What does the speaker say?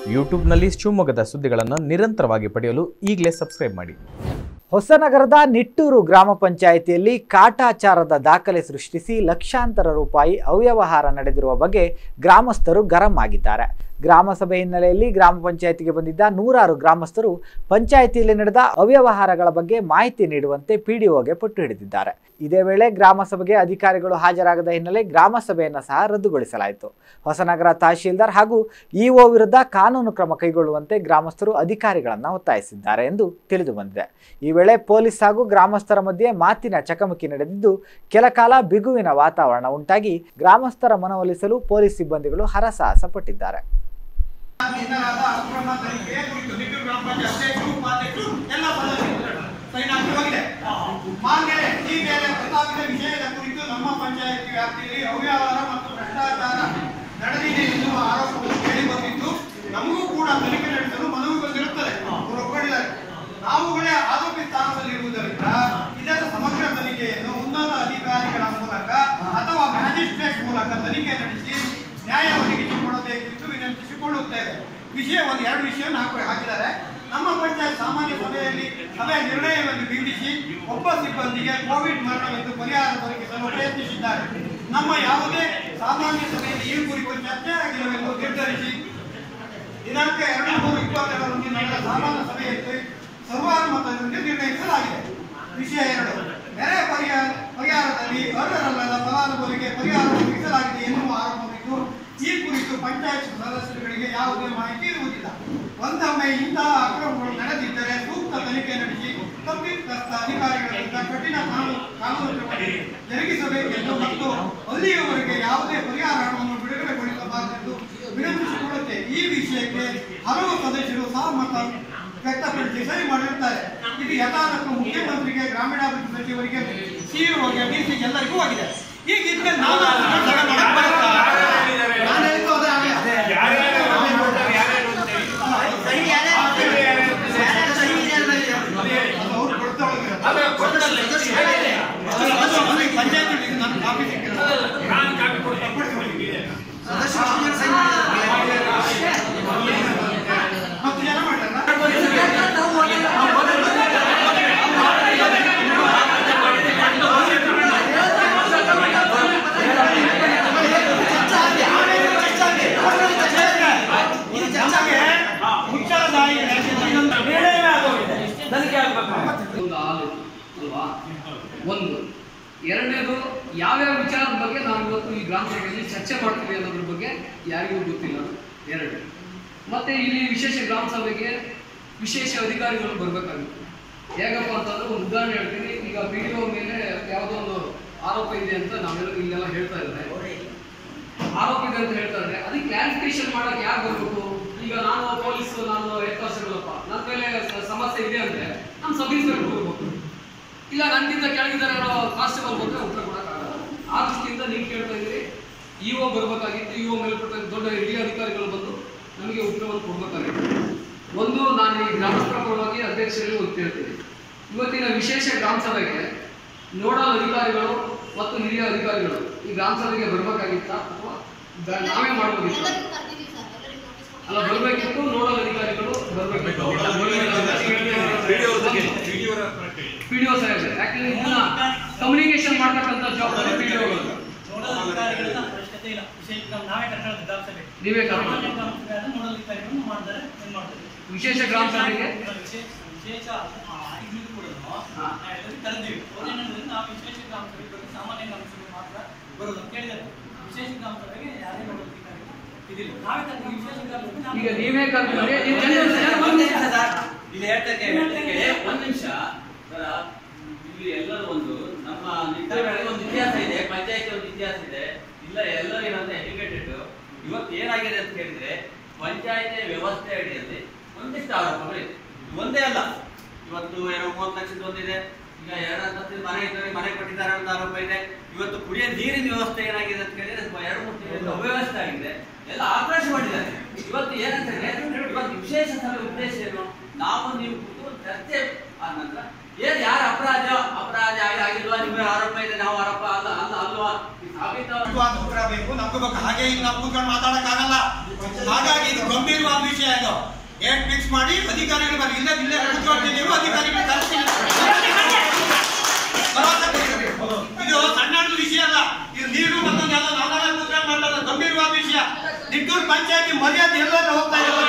ಯೂಟ್ಯೂಬ್ನಲ್ಲಿ ಶಿವಮೊಗ್ಗದ ಸುದ್ದಿಗಳನ್ನು ನಿರಂತರವಾಗಿ ಪಡೆಯಲು ಈಗಲೇ ಸಬ್ಸ್ಕ್ರೈಬ್ ಮಾಡಿ ಹೊಸನಗರದ ನಿಟ್ಟೂರು ಗ್ರಾಮ ಪಂಚಾಯಿತಿಯಲ್ಲಿ ಕಾಟಾಚಾರದ ದಾಖಲೆ ಸೃಷ್ಟಿಸಿ ಲಕ್ಷಾಂತರ ರೂಪಾಯಿ ಅವ್ಯವಹಾರ ನಡೆದಿರುವ ಬಗ್ಗೆ ಗ್ರಾಮಸ್ಥರು ಗರಂ ಆಗಿದ್ದಾರೆ ಗ್ರಾಮ ಸಭೆ ಹಿನ್ನೆಲೆಯಲ್ಲಿ ಗ್ರಾಮ ಪಂಚಾಯಿತಿಗೆ ಬಂದಿದ್ದ ನೂರಾರು ಗ್ರಾಮಸ್ಥರು ಪಂಚಾಯಿತಿಯಲ್ಲಿ ನಡೆದ ಅವ್ಯವಹಾರಗಳ ಬಗ್ಗೆ ಮಾಹಿತಿ ನೀಡುವಂತೆ ಪಿಡಿಒಗೆ ಪಟ್ಟು ಹಿಡಿದಿದ್ದಾರೆ ಇದೇ ವೇಳೆ ಗ್ರಾಮ ಸಭೆಗೆ ಅಧಿಕಾರಿಗಳು ಹಾಜರಾಗದ ಹಿನ್ನೆಲೆ ಗ್ರಾಮ ಸಭೆಯನ್ನು ಸಹ ರದ್ದುಗೊಳಿಸಲಾಯಿತು ಹೊಸನಗರ ತಹಶೀಲ್ದಾರ್ ಹಾಗೂ ಇಒ ವಿರುದ್ಧ ಕಾನೂನು ಕ್ರಮ ಕೈಗೊಳ್ಳುವಂತೆ ಗ್ರಾಮಸ್ಥರು ಅಧಿಕಾರಿಗಳನ್ನು ಒತ್ತಾಯಿಸಿದ್ದಾರೆ ಎಂದು ತಿಳಿದು ಬಂದಿದೆ ಈ ವೇಳೆ ಪೊಲೀಸ್ ಹಾಗೂ ಗ್ರಾಮಸ್ಥರ ಮಧ್ಯೆ ಮಾತಿನ ಚಕಮಕಿ ನಡೆದಿದ್ದು ಕೆಲ ಕಾಲ ಬಿಗುವಿನ ವಾತಾವರಣ ಉಂಟಾಗಿ ಗ್ರಾಮಸ್ಥರ ಮನವೊಲಿಸಲು ಪೊಲೀಸ್ ಸಿಬ್ಬಂದಿಗಳು ಹರಸಾಹಸ ಪಟ್ಟಿದ್ದಾರೆ ಇನ್ನರಾದ ಅಕ್ರಮ ತನಿಖೆ ಕುರಿತು ನಿಟ್ಟೂರು ಗ್ರಾಮ ಪಂಚಾಯತ್ ಅಧ್ಯಕ್ಷರು ಉಪಾಧ್ಯಕ್ಷರು ಎಲ್ಲ ಸದಸ್ಯರು ಸೈನ್ ಹಾಕಿ ಹೋಗಿದೆ ಮಾನ್ಯರೇ ಈ ಮೇಲೆ ಪ್ರಸ್ತಾವಿತ ವಿಷಯದ ಕುರಿತು ನಮ್ಮ ಪಂಚಾಯತ್ ವ್ಯಾಪ್ತಿಯಲ್ಲಿ ಅವ್ಯವಹಾರ ಮತ್ತು ಭ್ರಷ್ಟಾಚಾರ ನಡೆದಿದೆ ಎನ್ನುವ ಆರೋಪಗಳು ಕೇಳಿ ಬಂದಿದ್ದು ನಮಗೂ ಕೂಡ ತನಿಖೆ ನಡೆಸಲು ಮನವಿ ಬಂದಿರುತ್ತದೆ ಅವರು ಒಪ್ಪಿಕೊಂಡಿದ್ದಾರೆ ನಾವುಗಳೇ ಆರೋಪಿ ಸ್ಥಾನದಲ್ಲಿರುವುದರಿಂದ ಇದರ ಸಮಗ್ರ ತನಿಖೆಯನ್ನು ಉನ್ನತ ಅಧಿಕಾರಿಗಳ ಮೂಲಕ ಅಥವಾ ಮ್ಯಾಜಿಸ್ಟ್ರೇಟ್ ಮೂಲಕ ತನಿಖೆ ನಡೆಸಿ ನ್ಯಾಯ ಒದಗಿಸಿಕೊಡಬೇಕೆಂದು ವಿನಂತಿಸಿಕೊಳ್ಳುತ್ತೇವೆ ವಿಷಯ ಒಂದು ಎರಡು ವಿಷಯವನ್ನು ಹಾಕಿ ಹಾಕಿದ್ದಾರೆ ನಮ್ಮ ಪಂಚಾಯತ್ ಸಾಮಾನ್ಯ ಸಭೆಯಲ್ಲಿ ಸಭೆಯ ನಿರ್ಣಯವನ್ನು ಬಿಂಬಿಸಿ ಒಬ್ಬ ಸಿಬ್ಬಂದಿಗೆ ಕೋವಿಡ್ ಮರಣವೆಂದು ಪರಿಹಾರ ದೊರಕಿಸಲು ಪ್ರಯತ್ನಿಸಿದ್ದಾರೆ ನಮ್ಮ ಯಾವುದೇ ಸಾಮಾನ್ಯ ಸಭೆಯಲ್ಲಿ ಈ ಕುರಿತು ಚರ್ಚೆ ಆಗಿಲ್ಲವೆಂದು ನಿರ್ಧರಿಸಿ ದಿನಾಂಕ ಎರಡು ಮೂರು ಇಪ್ಪತ್ತೆರಡರಂದು ನಡೆದ ಸಾಮಾನ್ಯ ಸಭೆಯಲ್ಲಿ ಸರ್ವಾನುಮತದಿಂದ ನಿರ್ಣಯಿಸಲಾಗಿದೆ ವಿಷಯ ಎರಡು ನೆರೆ ಪರಿಹಾರ ಪರಿಹಾರದಲ್ಲಿ ಅರ್ಹರಲ್ಲದ ಫಲಾನುಭವಿಗೆ ಪರಿಹಾರ ಒದಗಿಸಲಾಗಿದೆ ಎನ್ನುವ ಆರೋಪವಿದ್ದು ಈ ಕುರಿತು ಪಂಚಾಯತ್ ಸದಸ್ಯರುಗಳಿಗೆ ಯಾವುದೇ ಮಾಹಿತಿ ಇರುವುದಿಲ್ಲ ಒಂದೊಮ್ಮೆ ಇಂತಹ ಅಕ್ರಮಗಳು ನಡೆದಿದ್ದರೆ ಸೂಕ್ತ ತನಿಖೆ ನಡೆಸಿ ತಪ್ಪಿತಸ್ಥ ಅಧಿಕಾರಿಗಳ ವಿರುದ್ಧ ಕಠಿಣ ಕಾನೂನು ಕಾನೂನು ಕ್ರಮ ಜರುಗಿಸಬೇಕೆಂದು ಮತ್ತು ಅಲ್ಲಿಯವರೆಗೆ ಯಾವುದೇ ಪರಿಹಾರ ಹಣವನ್ನು ಬಿಡುಗಡೆಗೊಳಿಸಬಾರದೆಂದು ವಿನಂತಿಸಿಕೊಳ್ಳುತ್ತೆ ಈ ವಿಷಯಕ್ಕೆ ಹಲವು ಸದಸ್ಯರು ಸಹಮತ ವ್ಯಕ್ತಪಡಿಸಿ ಸರಿ ಮಾಡಿರುತ್ತಾರೆ ಇದು ಯಥಾರ್ಥಕ್ಕೂ ಮುಖ್ಯಮಂತ್ರಿಗೆ ಗ್ರಾಮೀಣಾಭಿವೃದ್ಧಿ ಸಚಿವರಿಗೆ ಸಿಇಒಗೆ ಡಿಸಿಗೆ ಎಲ್ಲರಿಗೂ ಆಗಿದೆ ಈಗ ಇದಕ್ಕೆ ನಾವು ಸಭೆ ಮಾಡಕ್ ಬರುತ್ತಾ? ನಾನು ಹೇಳಿದ್ದು ಅದೇ ಹಾಗೆ. ಅದು ಅವ್ರು ಕೊಡ್ತಾ ಹೋಗಿರೋದು. ಅದು ಅಲ್ಲಿ ಪಂಚಾಯತ್ ನನ್ನ ಕಾಪಿ ಸಿಕ್ಕಿರೋದು. ಹತ್ತು ಜನ ಮಾಡ್ಯಾರ ನಮಗೆ ಮುಚ್ಚಳದಾಯಿ ಇನ್ನೊಂದು ನಿರ್ಣಯವೇ ಆಗೋಗಿದೆ. ಒಂದು ಹಾಲು ಅಲ್ವಾ ಒಂದು ಎರಡನೇದು ಯಾವ್ಯಾವ ವಿಚಾರದ ಬಗ್ಗೆ ನಾವು ಇವತ್ತು ಈ ಗ್ರಾಮ ಸಭೆಯಲ್ಲಿ ಚರ್ಚೆ ಮಾಡ್ತೀವಿ ಅನ್ನೋದ್ರ ಬಗ್ಗೆ ಯಾರಿಗೂ ಗೊತ್ತಿಲ್ಲ ಎರಡು ಮತ್ತೆ ಇಲ್ಲಿ ವಿಶೇಷ ಗ್ರಾಮ ಸಭೆಗೆ ವಿಶೇಷ ಅಧಿಕಾರಿಗಳು ಬರಬೇಕಾಗಿತ್ತು ಹೇಗಪ್ಪ ಅಂತಂದ್ರೆ ಒಂದು ಉದಾಹರಣೆ ಹೇಳ್ತೀನಿ ಈಗ ಪಿ ಡಿ ಒ ಮೇಲೆ ಯಾವುದೋ ಒಂದು ಆರೋಪ ಇದೆ ಅಂತ ನಾವೆಲ್ಲ ಇಲ್ಲೆಲ್ಲ ಹೇಳ್ತಾ ಇದ್ದಾರೆ ಆರೋಪ ಇದೆ ಅಂತ ಹೇಳ್ತಾ ಇದ್ದಾರೆ ಅದಕ್ಕೆ ಕ್ಲಾರಿಫಿಕೇಶನ್ ಮಾಡಕ್ ಯಾರು ಬರ್ಬೇಕು ಈಗ ನಾನು ಪೊಲೀಸ್ ನಾನು ಹೆಡ್ ಕಾನ್ಸ್ಟೇಬಲ್ಪ್ಪ ನನ್ನ ಮೇಲೆ ಸ- ಸಮಸ್ಯೆ ಇದೆ ಅಂದ್ರೆ ನಾನು ಸಬ್ ಇನ್ಸ್ಪೆಕ್ಟರ್ ಹೋಗ್ಬೇಕು ಇಲ್ಲ ನನ್ಗಿಂತ ಕೆಳಗಿದ್ದಾರೆ ಕಾನ್ಸ್ಟೇಬಲ್ ಬಂದ್ರೆ ಉತ್ತರ ಕೊಡಕ್ಕಾಗಲ್ಲ ಆ ದೃಷ್ಟಿಯಿಂದ ನೀವು ಕೇಳ್ತಾ ಇದ್ದೀರಿ ಇಒ ಬರ್ಬೇಕಾಗಿತ್ತು ಇಒ ಮೇಲ್ಪಟ್ಟ ದೊಡ್ಡ ಹಿರಿಯ ಅಧಿಕಾರಿಗಳು ಬಂದು ನಮಗೆ ಉತ್ತರವನ್ನು ಕೊಡ್ಬೇಕಾಗಿತ್ತು ಒಂದು ನಾನು ಈ ಗ್ರಾಮಸ್ಥರ ಪರವಾಗಿ ಅಧ್ಯಕ್ಷರಲ್ಲಿ ಒಂದು ಕೇಳ್ತೀನಿ ಇವತ್ತಿನ ವಿಶೇಷ ಗ್ರಾಮ ಸಭೆಗೆ ನೋಡಲ್ ಅಧಿಕಾರಿಗಳು ಮತ್ತು ಹಿರಿಯ ಅಧಿಕಾರಿಗಳು ಈ ಗ್ರಾಮ ಸಭೆಗೆ ಬರ್ಬೇಕಾಗಿತ್ತಾ ಅಥವಾ ಬ- ನಾವೇ ಮಾಡ್ಬೋದಿತ್ತ ಅಲ್ಲ ಬರ್ಬೇಕಿತ್ತು ನೋಡಲ್ ಅಧಿಕಾರಿಗಳು ಬರ್ಬೇಕಿತ್ತು ಪಿಡಿಒ ಸಾಹೇಬ್ರೆ ಯಾಕಂದ್ರೆ ಇದನ್ನ ಕಮ್ಯುನಿಕೇಶನ್ ಮಾಡ್ತಕ್ಕಂಥ ಜವಾಬ್ದಾರಿ ಪಿಡಿಒಗಳು ನೋಡಲ್ ಅಧಿಕಾರಿಗಳನ್ನ ಅವಶ್ಯಕತೆ ಇಲ್ಲ ವಿಶೇಷ ಗ್ರಾಮ- ನಾವೇ ಕರ್ಕೊಂಡು ಗ್ರಾಮ ಸಭೆ ನೀವೇ ಕರ್ಕೊಂಡು. ಸಾಮಾನ್ಯ ಗ್ರಾಮ ಸಭೆಯಾದ್ರೆ ನೋಡಲ್ ಅಧಿಕಾರಿಗಳನ್ನು ಮಾಡ್ತಾರೆ ಏನ್ ಮಾಡ್ತಾರೆ ವಿಶೇಷ ಗ್ರಾಮ ಸಭೆಗೆ ವಿಶೇಷ ವಿಶೇಷ ಆಗಿದ್ರು ಕೂಡ ಹಾ. ಎಲ್ಲರಿಗೂ ಕರೆದಿವಿ ಅವ್ರೇನಂದ್ರೆ ನಾವು ವಿಶೇಷ ಗ್ರಾಮ ಸಭೆ ಬರೋದು ಸಾಮಾನ್ಯ ಗ್ರಾಮ ಸಭೆ ಮಾತ್ರ ಬರೋದು ಅಂತ ಹೇಳಿದ್ದಾರೆ ವಿಶೇಷ ಗ್ರಾಮ ಸಭೆಗೆ ಯಾರೇ ನೋಡಲ್ ಅಧಿಕಾರಿಗಳು ಇದಿಲ್ಲ ನಾವೇ ಕರ್ಕೊಂಡು ವಿಶೇಷ ಗ್ರಾಮ ಸಭೆ ನಾವೇ ಈಗ ನೀವೇ ಕರ್ಕೊಂಡು ಬನ್ನಿ. ನೀವು ಜನರು- ಒಂದ್ ನಿಮಿಷ ಸರ್ ಇಲ್ಲಿ ಹೇಳ್ತಕ್ಕೆ ಹೇಳ್ತಕ್ಕೆ ಒಂದ್ ನಿಮಿಷ ಸರ್ ಇಲ್ಲಿ ಎಲ್ಲರೂ ಒಂದು ನಮ್ಮ ನಿಟ್ಟೂರಿನಲ್ಲಿ ಒಂದು ಇತಿಹಾಸ ಇದೆ ಪಂಚಾಯತ್ ಒಂದು ಇತಿಹಾಸ ಇದೆ ಇಲ್ಲ ಎಲ್ಲರೂ ಏನಂದ್ರೆ ಎಜುಕೇಟೆಡ್ ಇವತ್ತು ಏನಾಗಿದೆ ಅಂತ ಹೇಳಿದ್ರೆ ಪಂಚಾಯತಿ ವ್ಯವಸ್ಥೆ ಅಡಿಯಲ್ಲಿ ಒಂದಿಷ್ಟು ಆರೋಪಗಳಿದೆ ಒಂದೇ ಅಲ್ಲ ಇವತ್ತು ಏನೋ ಮೂವತ್ತು ಲಕ್ಷದ ಒಂದಿದೆ ಈಗ ಎರಡು ಲಕ್ಷದ ಮನೆ ಇದ್ದಾರೆ ಮನೆ ಕೊಟ್ಟಿದ್ದಾರೆ ಅಂತ ಆರೋಪ ಇದೆ ಇವತ್ತು ಕುಡಿಯೋ ನೀರಿನ ವ್ಯವಸ್ಥೆ ಏನಾಗಿದೆ ಅಂತ ಕೇಳಿದ್ರೆ ಸ್ವಲ್ಪ ಎರಡು ಮೂರು ತಿಂಗಳು ಅವ್ಯವಸ್ಥೆ ಆಗಿದೆ ಎಲ್ಲ ಆಕ್ರೋಶ ಮಾಡಿದ್ದಾರೆ ಇವತ್ತು ಏನಂತ ಹೇಳಿದ್ರೆ ಇವತ್ತು ವಿಶೇಷ ಸಭೆ ಉದ್ದೇಶ ಏನು ನಾವು ನೀವು ಕೂತು ಒಂದು ಚರ್ಚೆ ಆದ ನಂತರ ಏನ್ ಯಾರ ಅಪರಾಧ ಅಪರಾಧ ಆಗಿ- ಆಗಿಲ್ವಾ ನಿಮ್ಮ ಆರೋಪ ಇದೆ ನಾವು ಆರೋಪ ಅಲ್ಲ ಅಲ್ಲ ಅಲ್ವಾ ಇದು ಸಾಬೀತಾವ ಅದು ಉತ್ತರ ಬೇಕು ನಮ್ಗೆ ಬೇಕು ಹಾಗೆ ಈಗ ನಾವು ಕೂತ್ಕೊಂಡು ಮಾತಾಡಕ್ಕಾಗಲ್ಲ ಹಾಗಾಗಿ ಇದು ಗಂಭೀರವಾದ ವಿಷಯ ಇದು ಏಟ್ ಫಿಕ್ಸ್ ಮಾಡಿ ಅಧಿಕಾರಿಗಳು ಬರಲಿ ಇಲ್ಲ ಇಲ್ಲೇ ಕೂತ್ಕೊಳ್ತೀನಿ ನೀವು ಅಧಿಕಾರಿಗಳು ಕಳಿಸ್ತೀನಿ ಭರವಸೆ ಕೊಡ್ಬೇಕು. ಇದು ಸಣ್ಣ ವಿಷಯ ಅಲ್ಲ ಇದು ನೀರು ಮತ್ತೊಂದು ಎಲ್ಲ ನಾವೆಲ್ಲ ಕೂತ್ಕೊಂಡು ಮಾತಾಡೋದು ಗಂಭೀರವಾದ ವಿಷಯ ನಿಟ್ಟೂರು ಪಂಚಾಯತಿ ಮರ್ಯಾದೆ ಎಲ್ಲರೂ ಹೋಗ್ತಾ ಇದೆ